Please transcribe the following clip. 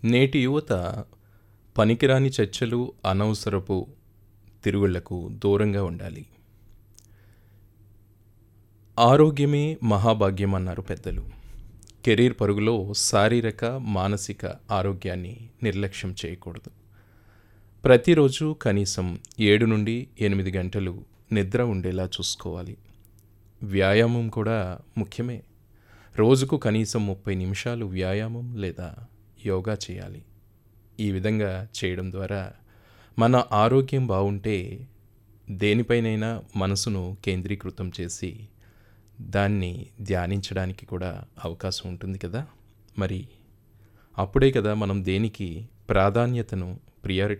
నేటి యువత పనికిరాని చర్చలు అనవసరపు తిరుగుళ్లకు దూరంగా ఉండాలి ఆరోగ్యమే మహాభాగ్యం అన్నారు పెద్దలు కెరీర్ పరుగులో శారీరక మానసిక ఆరోగ్యాన్ని నిర్లక్ష్యం చేయకూడదు ప్రతిరోజు కనీసం ఏడు నుండి ఎనిమిది గంటలు నిద్ర ఉండేలా చూసుకోవాలి వ్యాయామం కూడా ముఖ్యమే రోజుకు కనీసం ముప్పై నిమిషాలు వ్యాయామం లేదా యోగా చేయాలి ఈ విధంగా చేయడం ద్వారా మన ఆరోగ్యం బాగుంటే దేనిపైనైనా మనసును కేంద్రీకృతం చేసి దాన్ని ధ్యానించడానికి కూడా అవకాశం ఉంటుంది కదా మరి అప్పుడే కదా మనం దేనికి ప్రాధాన్యతను ప్రియారిటీ